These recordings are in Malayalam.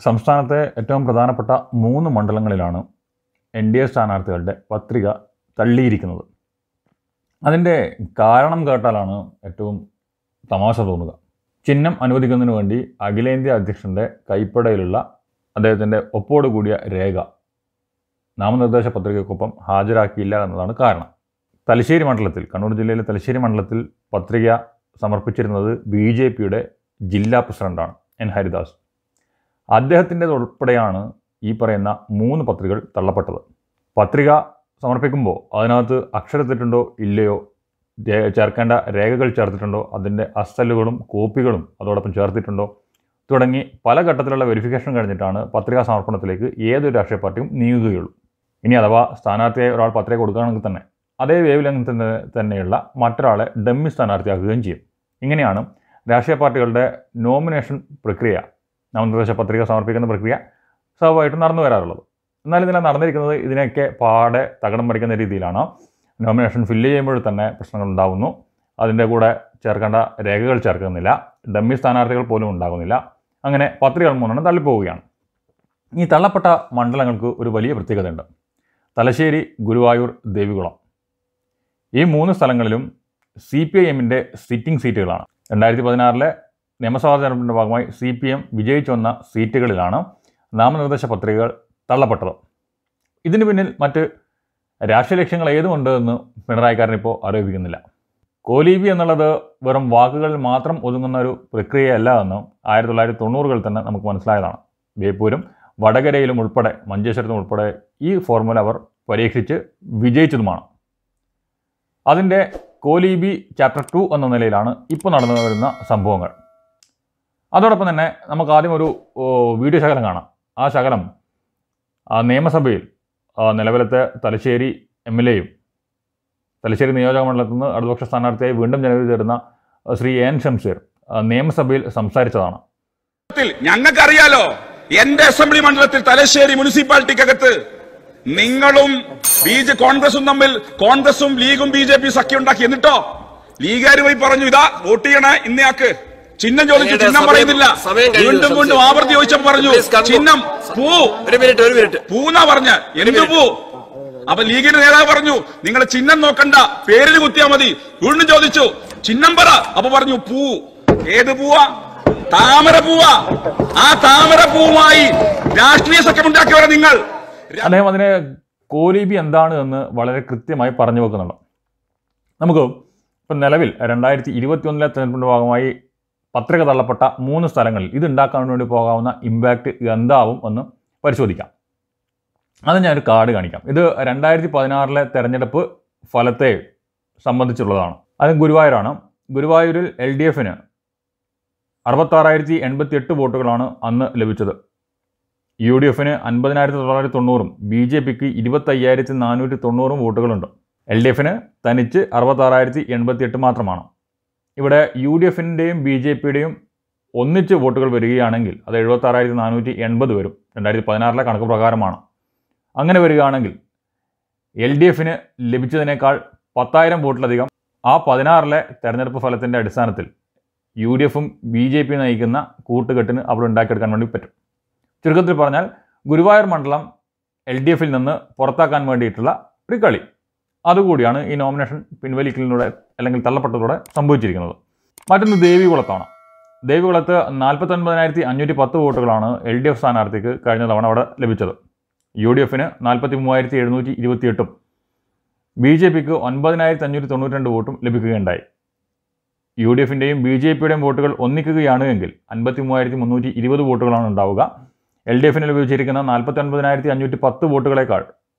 സംസ്ഥാനത്തെ ഏറ്റവും പ്രധാനപ്പെട്ട മൂന്ന് മണ്ഡലങ്ങളിലാണ് എൻ ഡി എ സ്ഥാനാർത്ഥികളുടെ പത്രിക തള്ളിയിരിക്കുന്നത് അതിൻ്റെ കാരണം കേട്ടാലാണ് ഏറ്റവും തമാശ തോന്നുക ചിഹ്നം അനുവദിക്കുന്നതിന് വേണ്ടി അഖിലേന്ത്യാ അധ്യക്ഷൻ്റെ കൈപ്പടയിലുള്ള അദ്ദേഹത്തിൻ്റെ ഒപ്പോട് കൂടിയ രേഖ നാമനിർദ്ദേശ പത്രികയ്ക്കൊപ്പം ഹാജരാക്കിയില്ല എന്നതാണ് കാരണം തലശ്ശേരി മണ്ഡലത്തിൽ കണ്ണൂർ ജില്ലയിലെ തലശ്ശേരി മണ്ഡലത്തിൽ പത്രിക സമർപ്പിച്ചിരുന്നത് ബി ജെ പിയുടെ ജില്ലാ പ്രസിഡന്റാണ് എൻ ഹരിദാസ് അദ്ദേഹത്തിൻ്റെത് ഉൾപ്പെടെയാണ് ഈ പറയുന്ന മൂന്ന് പത്രികകൾ തള്ളപ്പെട്ടത് പത്രിക സമർപ്പിക്കുമ്പോൾ അതിനകത്ത് അക്ഷരത്തെറ്റുണ്ടോ ഇല്ലയോ രേ- ചേർക്കേണ്ട രേഖകൾ ചേർത്തിട്ടുണ്ടോ അതിൻ്റെ അസലുകളും കോപ്പികളും അതോടൊപ്പം ചേർത്തിട്ടുണ്ടോ തുടങ്ങി പല ഘട്ടത്തിലുള്ള വെരിഫിക്കേഷൻ കഴിഞ്ഞിട്ടാണ് പത്രികാ സമർപ്പണത്തിലേക്ക് ഏതൊരു രാഷ്ട്രീയ പാർട്ടിയും നീങ്ങുകയുള്ളൂ ഇനി അഥവാ സ്ഥാനാർത്ഥിയായി ഒരാൾ പത്രിക കൊടുക്കുകയാണെങ്കിൽ തന്നെ അതേ വേവ് ലെങ്ത് തന്നെ തന്നെയുള്ള മറ്റൊരാളെ ഡമ്മി സ്ഥാനാർത്ഥിയാക്കുകയും ചെയ്യും ഇങ്ങനെയാണ് രാഷ്ട്രീയ പാർട്ടികളുടെ നോമിനേഷൻ പ്രക്രിയ നാമനിർദ്ദേശ പത്രിക സമർപ്പിക്കുന്ന പ്രക്രിയ സ്വാഭാവികമായിട്ടും നടന്നു വരാറുള്ളത് എന്നാൽ ഇതിനെ നടന്നിരിക്കുന്നത് ഇതിനെയൊക്കെ പാടെ തകടം മറിക്കുന്ന രീതിയിലാണ് നോമിനേഷൻ ഫില്ല് ചെയ്യുമ്പോൾ തന്നെ പ്രശ്നങ്ങൾ ഉണ്ടാകുന്നു അതിൻ്റെ കൂടെ ചേർക്കേണ്ട രേഖകൾ ചേർക്കുന്നില്ല ഡമ്മി സ്ഥാനാർത്ഥികൾ പോലും ഉണ്ടാകുന്നില്ല അങ്ങനെ പത്രികകൾ മൂന്നെണ്ണം തള്ളിപ്പോവുകയാണ് ഈ തള്ളപ്പെട്ട മണ്ഡലങ്ങൾക്ക് ഒരു വലിയ പ്രത്യേകതയുണ്ട് തലശ്ശേരി ഗുരുവായൂർ ദേവികുളം ഈ മൂന്ന് സ്ഥലങ്ങളിലും സി പി ഐ എമ്മിൻ്റെ സിറ്റിംഗ് സീറ്റുകളാണ് രണ്ടായിരത്തി പതിനാറിലെ നിയമസഭാ തെരഞ്ഞെടുപ്പിൻ്റെ ഭാഗമായി സി പി എം വിജയിച്ചു വന്ന സീറ്റുകളിലാണ് നാമനിർദ്ദേശ പത്രികകൾ തള്ളപ്പെട്ടത് ഇതിന് പിന്നിൽ മറ്റ് രാഷ്ട്രീയ ലക്ഷ്യങ്ങൾ ഏതുമുണ്ട് എന്ന് പിണറായിക്കാരൻ ഇപ്പോൾ ആരോപിക്കുന്നില്ല കോലീബി എന്നുള്ളത് വെറും വാക്കുകളിൽ മാത്രം ഒതുങ്ങുന്ന ഒരു പ്രക്രിയയല്ല എന്ന് ആയിരത്തി തൊള്ളായിരത്തി തൊണ്ണൂറുകളിൽ തന്നെ നമുക്ക് മനസ്സിലായതാണ് ബേപ്പൂരും വടകരയിലും ഉൾപ്പെടെ മഞ്ചേശ്വരത്തും ഉൾപ്പെടെ ഈ ഫോർമുല അവർ പരീക്ഷിച്ച് വിജയിച്ചതുമാണ് അതിൻ്റെ കോലീബി ചാപ്റ്റർ ടു എന്ന നിലയിലാണ് ഇപ്പോൾ നടന്നു വരുന്ന സംഭവങ്ങൾ അതോടൊപ്പം തന്നെ നമുക്ക് ആദ്യം ഒരു ഓ, വീഡിയോ ശകലം കാണാം ആ ശകലം ആ നിയമസഭയിൽ ആ, നിലവിലത്തെ തലശ്ശേരി എം എൽ എയും തലശ്ശേരി നിയോജക മണ്ഡലത്തിൽ നിന്ന് ഇടതുപക്ഷ സ്ഥാനാർത്ഥിയായി വീണ്ടും ജനവിധി തരുന്ന ആ, ശ്രീ എൻ ഷംസീർ ആ, നിയമസഭയിൽ സംസാരിച്ചതാണ് മണ്ഡലത്തിൽ ഞങ്ങൾക്കറിയാലോ എന്റെ അസംബ്ലി മണ്ഡലത്തിൽ തലശ്ശേരി മുനിസിപ്പാലിറ്റിക്കകത്ത് നിങ്ങളും ബി ജെ കോൺഗ്രസും തമ്മിൽ കോൺഗ്രസും ലീഗും ബി ജെ പി സഖ്യം ഉണ്ടാക്കി എന്നിട്ടോ ലീഗുകാർ പോയി പറഞ്ഞു ഇതാ വോട്ട് ചെയ്യണ ഇന്നയാക്ക് ചിഹ്നം ചോദിച്ചു അങ്ങയുടെ ചിഹ്നം സമയം- പറയുന്നില്ല സമയം കഴിഞ്ഞു, വീണ്ടും വീണ്ടും സംശയം. ആവർത്തി ചോദിച്ചപ്പോ പറഞ്ഞു Please conclude. ചിഹ്നം പൂ ഒരു മിനിറ്റ് ഒരു മിനിറ്റ് പൂന്നാ പറഞ്ഞ എന്ത് പൂ അപ്പൊ ലീഗിന്റെ നേതാവ് പറഞ്ഞു നിങ്ങളെ ചിഹ്നം നോക്കണ്ട പേരിൽ കുത്തിയാ മതി വീണ്ടും ചോദിച്ചു ചിഹ്നം പറ അപ്പൊ പറഞ്ഞു പൂ ഏത് പൂവാ താമര പൂവാ ആ താമര പൂവുമായി രാഷ്ട്രീയ സഖ്യമുണ്ടാക്കിയവരെ നിങ്ങൾ അദ്ദേഹം അതിനെ കോലീബി എന്താണ് എന്ന് വളരെ കൃത്യമായി പറഞ്ഞു വെക്കുന്നുണ്ട് നമുക്ക് ഇപ്പം നിലവിൽ രണ്ടായിരത്തി ഇരുപത്തിയൊന്നിലെ തെരഞ്ഞെടുപ്പിൻ്റെ ഭാഗമായി പത്രിക തള്ളപ്പെട്ട മൂന്ന് സ്ഥലങ്ങളിൽ ഇതുണ്ടാക്കാൻ വേണ്ടി പോകാവുന്ന ഇമ്പാക്റ്റ് എന്താവും എന്ന് പരിശോധിക്കാം അത് ഞാനൊരു കാർഡ് കാണിക്കാം ഇത് രണ്ടായിരത്തി പതിനാറിലെ തെരഞ്ഞെടുപ്പ് ഫലത്തെ സംബന്ധിച്ചുള്ളതാണ് അത് ഗുരുവായൂരാണ് ഗുരുവായൂരിൽ എൽ ഡി എഫിന് അറുപത്താറായിരത്തി എൺപത്തി എട്ട് വോട്ടുകളാണ് അന്ന് ലഭിച്ചത് യു ഡി എഫിന് അൻപതിനായിരത്തി തൊള്ളായിരത്തി തൊണ്ണൂറും ബി ജെ പിക്ക് ഇരുപത്തയ്യായിരത്തി നാനൂറ്റി തൊണ്ണൂറും വോട്ടുകളുണ്ട് എൽ ഡി എഫിന് തനിച്ച് അറുപത്താറായിരത്തി എൺപത്തി എട്ട് മാത്രമാണ് ഇവിടെ യു ഡി എഫിൻ്റെയും ബി ജെ പിയുടെയും ഒന്നിച്ച് വോട്ടുകൾ വരികയാണെങ്കിൽ അത് എഴുപത്താറായിരത്തി നാനൂറ്റി എൺപത് വരും രണ്ടായിരത്തി പതിനാറിലെ കണക്ക് പ്രകാരമാണ് അങ്ങനെ വരികയാണെങ്കിൽ എൽ ഡി എഫിന് ലഭിച്ചതിനേക്കാൾ പത്തായിരം വോട്ടിലധികം ആ പതിനാറിലെ തെരഞ്ഞെടുപ്പ് ഫലത്തിൻ്റെ അടിസ്ഥാനത്തിൽ യു ഡി എഫും ബി ജെ പി നയിക്കുന്ന കൂട്ടുകെട്ടിന് അവിടെ ഉണ്ടാക്കിയെടുക്കാൻ വേണ്ടി പറ്റും ചുരുക്കത്തിൽ പറഞ്ഞാൽ ഗുരുവായൂർ മണ്ഡലം എൽ ഡി എഫിൽ നിന്ന് പുറത്താക്കാൻ വേണ്ടിയിട്ടുള്ള ഒരു കളി അതുകൂടിയാണ് ഈ നോമിനേഷൻ പിൻവലിക്കലിലൂടെ അല്ലെങ്കിൽ തള്ളപ്പെട്ടതിലൂടെ സംഭവിച്ചിരിക്കുന്നത് മറ്റൊന്ന് ദേവികുളത്താണ് ദേവികുളത്ത് നാൽപ്പത്തൊൻപതിനായിരത്തി അഞ്ഞൂറ്റി പത്ത് വോട്ടുകളാണ് എൽ ഡി എഫ് സ്ഥാനാർത്ഥിക്ക് കഴിഞ്ഞ തവണ അവിടെ ലഭിച്ചത് യു ഡി എഫിന് നാൽപ്പത്തി മൂവായിരത്തി എഴുന്നൂറ്റി ഇരുപത്തിയെട്ടും ബി ജെ പിക്ക് ഒൻപതിനായിരത്തി അഞ്ഞൂറ്റി തൊണ്ണൂറ്റി രണ്ട് വോട്ടും ലഭിക്കുകയുണ്ടായി യു ഡി എഫിൻ്റെയും ബി ജെ പിയുടെയും വോട്ടുകൾ ഒന്നിക്കുകയാണ് എങ്കിൽ അൻപത്തി മൂവായിരത്തി മുന്നൂറ്റി ഇരുപത് വോട്ടുകളാണ് ഉണ്ടാവുക എൽ ഡി എഫിന് ലഭിച്ചിരിക്കുന്ന നാൽപ്പത്തി ഒൻപതിനായിരത്തി അഞ്ഞൂറ്റി പത്ത് വോട്ടുകളേക്കാൾ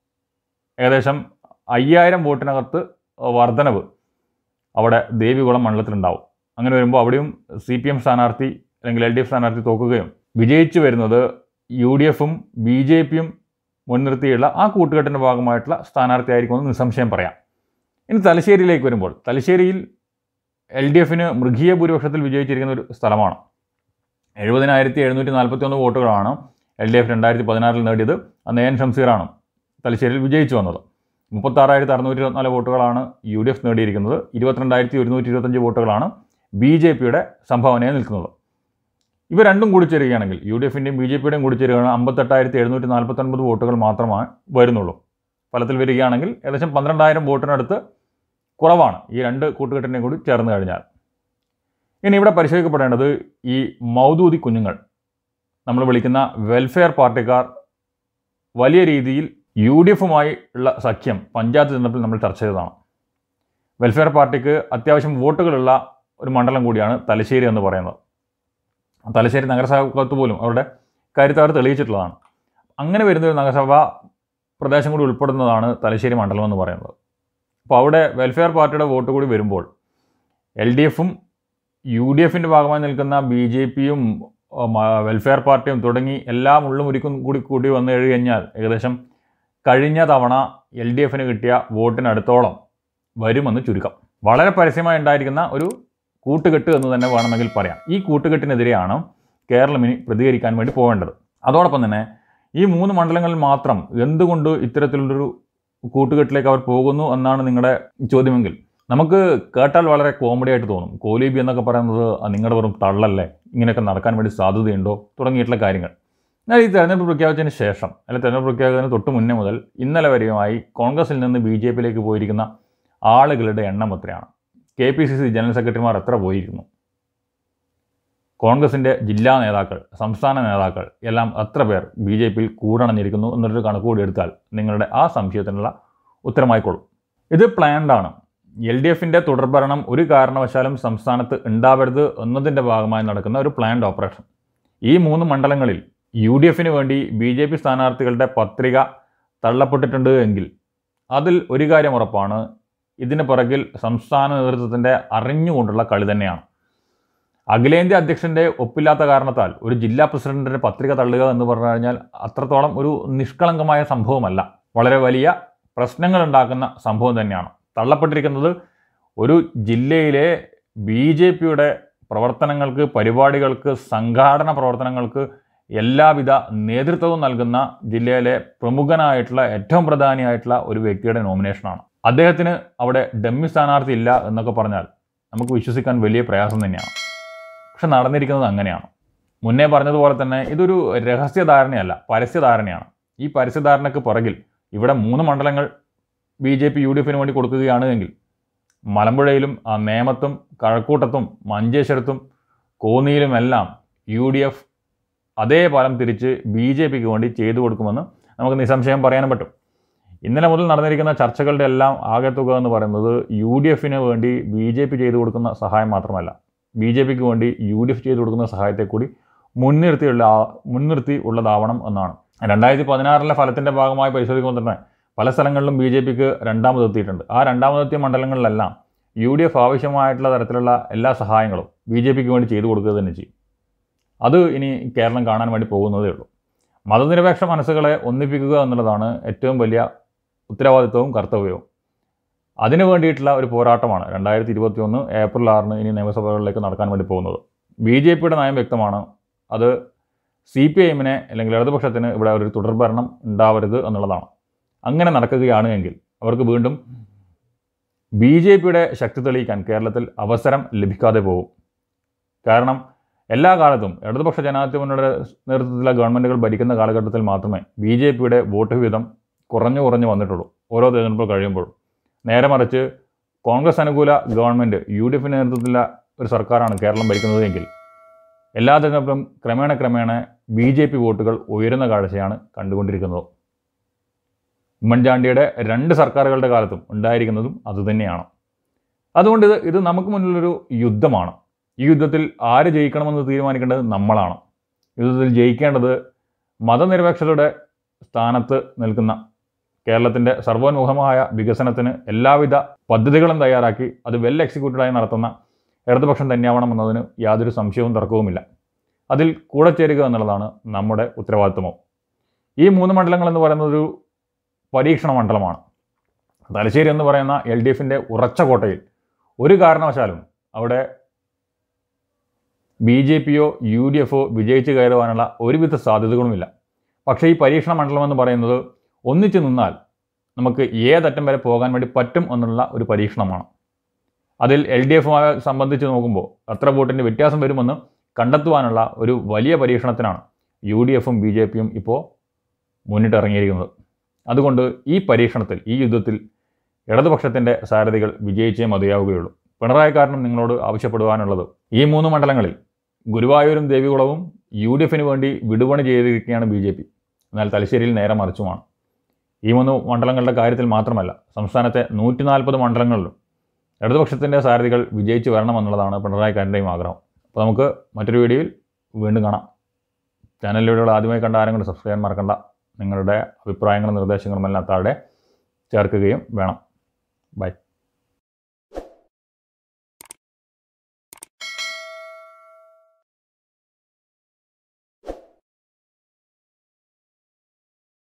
ഏകദേശം അയ്യായിരം വോട്ടിനകത്ത് വർധനവ് അവിടെ ദേവികുളം മണ്ഡലത്തിലുണ്ടാവും അങ്ങനെ വരുമ്പോൾ അവിടെയും സി പി എം സ്ഥാനാർത്ഥി അല്ലെങ്കിൽ എൽ ഡി എഫ് സ്ഥാനാർത്ഥി തോക്കുകയും വിജയിച്ചു വരുന്നത് യു ഡി എഫും ബി ജെ പിയും മുൻനിർത്തിയുള്ള ആ കൂട്ടുകെട്ടിൻ്റെ ഭാഗമായിട്ടുള്ള സ്ഥാനാർത്ഥിയായിരിക്കുമെന്ന് നിസ്സംശയം പറയാം ഇനി തലശ്ശേരിയിലേക്ക് വരുമ്പോൾ തലശ്ശേരിയിൽ എൽ ഡി എഫിന് മൃഗീയ ഭൂരിപക്ഷത്തിൽ വിജയിച്ചിരിക്കുന്ന ഒരു സ്ഥലമാണ് എഴുപതിനായിരത്തി എഴുന്നൂറ്റി നാൽപ്പത്തി ഒന്ന് വോട്ടുകളാണ് എൽ ഡി എഫ് രണ്ടായിരത്തി പതിനാറിൽ നേടിയത് അന്ന് എൻ ഷംസീറാണ് തലശ്ശേരിയിൽ വിജയിച്ചു വന്നത് മുപ്പത്താറായിരത്തി അറുന്നൂറ്റി ഇരുപത്തിനാല് വോട്ടുകളാണ് യു ഡി എഫ് നേടിയിരിക്കുന്നത് ഇരുപത്തിരണ്ടായിരത്തി ഒരുന്നൂറ്റി ഇരുപത്തഞ്ച് വോട്ടുകളാണ് ബി ജെ പിയുടെ സംഭാവനയായി നിൽക്കുന്നത് ഇവ രണ്ടും കൂടി ചേരുകയാണെങ്കിൽ യു ഡി എഫിൻ്റെയും ബി ജെ പിയുടെയും കൂടി ചേരുകയാണ് അമ്പത്തെട്ടായിരത്തി എഴുന്നൂറ്റി നാൽപ്പത്തൊൻപത് വോട്ടുകൾ മാത്രമേ വരുന്നുള്ളൂ ഫലത്തിൽ വരികയാണെങ്കിൽ ഏകദേശം പന്ത്രണ്ടായിരം വോട്ടിനടുത്ത് കുറവാണ് ഈ രണ്ട് കൂട്ടുകെട്ടിനെയും കൂടി ചേർന്ന് കഴിഞ്ഞാൽ ഇനി ഇവിടെ പരിശോധിക്കപ്പെടേണ്ടത് ഈ മൗദൂദി കുഞ്ഞുങ്ങൾ നമ്മൾ വിളിക്കുന്ന വെൽഫെയർ പാർട്ടിക്കാർ വലിയ രീതിയിൽ യു ഡി എഫുമായി ഉള്ള സഖ്യം പഞ്ചായത്ത് തിരഞ്ഞെടുപ്പിൽ നമ്മൾ ചർച്ച ചെയ്തതാണ് വെൽഫെയർ പാർട്ടിക്ക് അത്യാവശ്യം വോട്ടുകളുള്ള ഒരു മണ്ഡലം കൂടിയാണ് തലശ്ശേരി എന്ന് പറയുന്നത് തലശ്ശേരി നഗരസഭക്കകത്ത് പോലും അവരുടെ കാര്യത്തെ അവർ തെളിയിച്ചിട്ടുള്ളതാണ് അങ്ങനെ വരുന്ന ഒരു നഗരസഭ പ്രദേശം കൂടി ഉൾപ്പെടുന്നതാണ് തലശ്ശേരി മണ്ഡലം എന്ന് പറയുന്നത് അപ്പോൾ അവിടെ വെൽഫെയർ പാർട്ടിയുടെ വോട്ട് കൂടി വരുമ്പോൾ എൽ ഡി എഫും യു ഡി എഫിൻ്റെ ഭാഗമായി നിൽക്കുന്ന ബി ജെ പിയും വെൽഫെയർ പാർട്ടിയും തുടങ്ങി എല്ലാം ഉള്ളുമുരിക്കും കൂടി കൂടി വന്നു കഴിഞ്ഞാൽ ഏകദേശം കഴിഞ്ഞ തവണ എൽ ഡി എഫിന് കിട്ടിയ വോട്ടിനടുത്തോളം വരുമെന്ന് ചുരുക്കം വളരെ പരസ്യമായി ഉണ്ടായിരിക്കുന്ന ഒരു കൂട്ടുകെട്ട് എന്ന് തന്നെ വേണമെങ്കിൽ പറയാം ഈ കൂട്ടുകെട്ടിനെതിരെയാണ് കേരളം ഇനി പ്രതികരിക്കാൻ വേണ്ടി പോകേണ്ടത് അതോടൊപ്പം തന്നെ ഈ മൂന്ന് മണ്ഡലങ്ങളിൽ മാത്രം എന്തുകൊണ്ട് ഇത്തരത്തിലുള്ളൊരു കൂട്ടുകെട്ടിലേക്ക് അവർ പോകുന്നു എന്നാണ് നിങ്ങളുടെ ചോദ്യമെങ്കിൽ നമുക്ക് കേട്ടാൽ വളരെ കോമഡി ആയിട്ട് തോന്നും കോലീബി എന്നൊക്കെ പറയുന്നത് നിങ്ങളുടെ വെറും തള്ളല്ലേ ഇങ്ങനെയൊക്കെ നടക്കാൻ വേണ്ടി സാധ്യതയുണ്ടോ തുടങ്ങിയിട്ടുള്ള കാര്യങ്ങൾ എന്നാൽ ഈ തെരഞ്ഞെടുപ്പ് പ്രഖ്യാപിച്ചതിന് ശേഷം അല്ലെങ്കിൽ തെരഞ്ഞെടുപ്പ് പ്രഖ്യാപിച്ചതിന് തൊട്ട് മുന്നേ മുതൽ ഇന്നലെ വരെയുമായി കോൺഗ്രസിൽ നിന്ന് ബി ജെ പിയിലേക്ക് പോയിരിക്കുന്ന ആളുകളുടെ എണ്ണം എത്രയാണ് K P C C general സെക്രട്ടറിമാർ എത്ര പോയിരിക്കുന്നു കോൺഗ്രസിൻ്റെ ജില്ലാ നേതാക്കൾ സംസ്ഥാന നേതാക്കൾ എല്ലാം എത്ര പേർ ബി ജെ പിയിൽ കൂടണഞ്ഞിരിക്കുന്നു എന്നൊരു കണക്കുകൂടി എടുത്താൽ നിങ്ങളുടെ ആ സംശയത്തിനുള്ള ഉത്തരമായിക്കോളും ഇത് പ്ലാൻഡ് ആണ് എൽ ഡി എഫിൻ്റെ തുടർഭരണം ഒരു കാരണവശാലും സംസ്ഥാനത്ത് ഉണ്ടാവരുത് എന്നതിൻ്റെ ഭാഗമായി നടക്കുന്ന ഒരു പ്ലാൻഡ് ഓപ്പറേഷൻ ഈ മൂന്ന് മണ്ഡലങ്ങളിൽ യു ഡി എഫിന് വേണ്ടി ബി ജെ പി സ്ഥാനാർത്ഥികളുടെ പത്രിക തള്ളപ്പെട്ടിട്ടുണ്ട് എങ്കിൽ അതിൽ ഒരു കാര്യം ഉറപ്പാണ് ഇതിന് പിറകിൽ സംസ്ഥാന നേതൃത്വത്തിൻ്റെ അറിഞ്ഞുകൊണ്ടുള്ള കളി തന്നെയാണ് അഖിലേന്ത്യാ അധ്യക്ഷൻ്റെ ഒപ്പില്ലാത്ത കാരണത്താൽ ഒരു ജില്ലാ പ്രസിഡന്റിൻ്റെ പത്രിക തള്ളുക എന്ന് പറഞ്ഞു കഴിഞ്ഞാൽ അത്രത്തോളം ഒരു നിഷ്കളങ്കമായ സംഭവമല്ല വളരെ വലിയ പ്രശ്നങ്ങൾ ഉണ്ടാക്കുന്ന സംഭവം തന്നെയാണ് തള്ളപ്പെട്ടിരിക്കുന്നത് ഒരു ജില്ലയിലെ ബി ജെ പിയുടെ പ്രവർത്തനങ്ങൾക്ക് പരിപാടികൾക്ക് സംഘാടന പ്രവർത്തനങ്ങൾക്ക് എല്ലാവിധ നേതൃത്വവും നൽകുന്ന ജില്ലയിലെ പ്രമുഖനായിട്ടുള്ള ഏറ്റവും പ്രധാനിയായിട്ടുള്ള ഒരു വ്യക്തിയുടെ നോമിനേഷനാണ് അദ്ദേഹത്തിന് അവിടെ ഡമ്മി സ്ഥാനാർത്ഥി ഇല്ല എന്നൊക്കെ പറഞ്ഞാൽ നമുക്ക് വിശ്വസിക്കാൻ വലിയ പ്രയാസം തന്നെയാണ് പക്ഷെ നടന്നിരിക്കുന്നത് അങ്ങനെയാണ് മുന്നേ പറഞ്ഞതുപോലെ തന്നെ ഇതൊരു രഹസ്യധാരണയല്ല പരസ്യധാരണയാണ് ഈ പരസ്യധാരണയ്ക്ക് പുറകിൽ ഇവിടെ മൂന്ന് മണ്ഡലങ്ങൾ B J P U D എഫിന് വേണ്ടി കൊടുക്കുകയാണ് എങ്കിൽ മലമ്പുഴയിലും ആ നേമത്തും കഴക്കൂട്ടത്തും മഞ്ചേശ്വരത്തും കോന്നിയിലുമെല്ലാം യു ഡി എഫ് അതേ ഫലം തിരിച്ച് ബി ജെ പിക്ക് വേണ്ടി ചെയ്തു കൊടുക്കുമെന്ന് നമുക്ക് നിസ്സംശയം പറയാനും പറ്റും ഇന്നലെ മുതൽ നടന്നിരിക്കുന്ന ചർച്ചകളുടെ എല്ലാം ആകെത്തുക എന്ന് പറയുന്നത് യു ഡി എഫിന് വേണ്ടി ബി ജെ പി ചെയ്തു കൊടുക്കുന്ന സഹായം മാത്രമല്ല ബി ജെ പിക്ക് വേണ്ടി യു ഡി എഫ് ചെയ്തു കൊടുക്കുന്ന സഹായത്തെ കൂടി മുൻനിർത്തിയുള്ള മുൻനിർത്തി ഉള്ളതാവണം എന്നാണ് രണ്ടായിരത്തി പതിനാറിലെ ഫലത്തിൻ്റെ ഭാഗമായി പരിശോധിക്കുമ്പോൾ തന്നെ പല സ്ഥലങ്ങളിലും ബി ജെ പിക്ക് രണ്ടാമതെത്തിയിട്ടുണ്ട് ആ രണ്ടാമതെത്തിയ മണ്ഡലങ്ങളിലെല്ലാം യു ഡി എഫ് ആവശ്യമായിട്ടുള്ള തരത്തിലുള്ള എല്ലാ സഹായങ്ങളും ബി ജെ പിക്ക് വേണ്ടി ചെയ്തു കൊടുക്കുക തന്നെ ചെയ്യും അത് ഇനി കേരളം കാണാൻ വേണ്ടി പോകുന്നതേ ഉള്ളൂ മതനിരപേക്ഷ മനസ്സുകളെ ഒന്നിപ്പിക്കുക എന്നുള്ളതാണ് ഏറ്റവും വലിയ ഉത്തരവാദിത്വവും കർത്തവ്യവും അതിനു വേണ്ടിയിട്ടുള്ള ഒരു പോരാട്ടമാണ് രണ്ടായിരത്തി ഇരുപത്തി ഒന്ന് ഏപ്രിൽ ആറിന് ഇനി നിയമസഭകളിലേക്ക് നടക്കാൻ വേണ്ടി പോകുന്നത് ബി ജെ പിയുടെ നയം വ്യക്തമാണ് അത് സി പി ഐ എമ്മിനെ അല്ലെങ്കിൽ ഇടതുപക്ഷത്തിന് ഇവിടെ ഒരു തുടർഭരണം ഉണ്ടാവരുത് എന്നുള്ളതാണ് അങ്ങനെ നടക്കുകയാണ് എങ്കിൽ അവർക്ക് വീണ്ടും ബി ജെ പിയുടെ ശക്തി തെളിയിക്കാൻ കേരളത്തിൽ അവസരം ലഭിക്കാതെ പോകും കാരണം എല്ലാ കാലത്തും ഇടതുപക്ഷ ജനാധിപത്യ മുന്നണിയുടെ നേതൃത്വത്തിലുള്ള ഗവൺമെൻറ്റുകൾ ഭരിക്കുന്ന കാലഘട്ടത്തിൽ മാത്രമേ ബി ജെ പിയുടെ വോട്ട് വീതം കുറഞ്ഞു കുറഞ്ഞു വന്നിട്ടുള്ളൂ ഓരോ തെരഞ്ഞെടുപ്പ് കഴിയുമ്പോഴും നേരെ മറിച്ച് കോൺഗ്രസ് അനുകൂല ഗവൺമെൻറ് യു ഡി എഫിൻ്റെ നേതൃത്വത്തിലുള്ള ഒരു സർക്കാരാണ് കേരളം ഭരിക്കുന്നതെങ്കിൽ എല്ലാ തെരഞ്ഞെടുപ്പിലും ക്രമേണ ക്രമേണ ബി ജെ പി വോട്ടുകൾ ഉയരുന്ന കാഴ്ചയാണ് കണ്ടുകൊണ്ടിരിക്കുന്നത് ഉമ്മൻചാണ്ടിയുടെ രണ്ട് സർക്കാരുകളുടെ കാലത്തും ഉണ്ടായിരിക്കുന്നതും അതുതന്നെയാണ് അതുകൊണ്ട് ഇത് ഇത് നമുക്ക് മുന്നിലൊരു യുദ്ധമാണ് ഈ യുദ്ധത്തിൽ ആര് ജയിക്കണമെന്ന് തീരുമാനിക്കേണ്ടത് നമ്മളാണ് യുദ്ധത്തിൽ ജയിക്കേണ്ടത് മതനിരപേക്ഷതയുടെ സ്ഥാനത്ത് നിൽക്കുന്ന കേരളത്തിൻ്റെ സർവോന്മുഖമായ വികസനത്തിന് എല്ലാവിധ പദ്ധതികളും തയ്യാറാക്കി അത് വെൽ എക്സിക്യൂട്ടഡായി നടത്തുന്ന ഇടതുപക്ഷം തന്നെയാവണം എന്നതിന് യാതൊരു സംശയവും തർക്കവുമില്ല അതിൽ കൂടെ ചേരുക എന്നുള്ളതാണ് നമ്മുടെ ഉത്തരവാദിത്വമോ ഈ മൂന്ന് മണ്ഡലങ്ങൾ എന്ന് പറയുന്നത് ഒരു പരീക്ഷണ മണ്ഡലമാണ് തലശ്ശേരി എന്ന് പറയുന്ന എൽ ഡി എഫിൻ്റെ ഉറച്ച കോട്ടയിൽ ഒരു കാരണവശാലും അവിടെ ബി ജെ പിയോ യു ഡി എഫോ വിജയിച്ച് കയറുവാനുള്ള ഒരുവിധ സാധ്യതകളുമില്ല പക്ഷേ ഈ പരീക്ഷണ മണ്ഡലം എന്ന് പറയുന്നത് ഒന്നിച്ചു നിന്നാൽ നമുക്ക് ഏതറ്റം വരെ പോകാൻ വേണ്ടി പറ്റും എന്നുള്ള ഒരു പരീക്ഷണമാണ് അതിൽ എൽ ഡി എഫുമായി സംബന്ധിച്ച് നോക്കുമ്പോൾ എത്ര വോട്ടിൻ്റെ വ്യത്യാസം വരുമെന്ന് കണ്ടെത്തുവാനുള്ള ഒരു വലിയ പരീക്ഷണത്തിനാണ് യു ഡി എഫും ബി ജെ പിയും ഇപ്പോൾ മുന്നിട്ടിറങ്ങിയിരിക്കുന്നത് അതുകൊണ്ട് ഈ പരീക്ഷണത്തിൽ ഈ യുദ്ധത്തിൽ ഇടതുപക്ഷത്തിൻ്റെ സാരഥികൾ വിജയിച്ചേ മതിയാവുകയുള്ളൂ പിണറായി കാരണം നിങ്ങളോട് ആവശ്യപ്പെടുവാനുള്ളത് ഈ മൂന്ന് മണ്ഡലങ്ങളിൽ ഗുരുവായൂരും ദേവികുളവും യു ഡി എഫിന് വേണ്ടി വിടുപണി ചെയ്തിരിക്കുകയാണ് ബി ജെ പി എന്നാൽ തലശ്ശേരിയിൽ നേരെ മറിച്ചുമാണ് ഈ മൂന്ന് മണ്ഡലങ്ങളുടെ കാര്യത്തിൽ മാത്രമല്ല സംസ്ഥാനത്തെ നൂറ്റി നാൽപ്പത് മണ്ഡലങ്ങളിലും ഇടതുപക്ഷത്തിൻ്റെ സാരഥികൾ വിജയിച്ച് വരണമെന്നുള്ളതാണ് പിണറായിക്കാരൻ്റെയും ആഗ്രഹം അപ്പോൾ നമുക്ക് മറ്റൊരു വീഡിയോയിൽ വീണ്ടും കാണാം ചാനലിലൂടെയുള്ള ആദ്യമായി കണ്ട ആരെങ്കിലും സബ്സ്ക്രൈബ് ചെയ്യാൻ മറക്കണ്ട നിങ്ങളുടെ അഭിപ്രായങ്ങളും നിർദ്ദേശങ്ങളും എല്ലാം താഴെ ചേർക്കുകയും വേണം ബൈ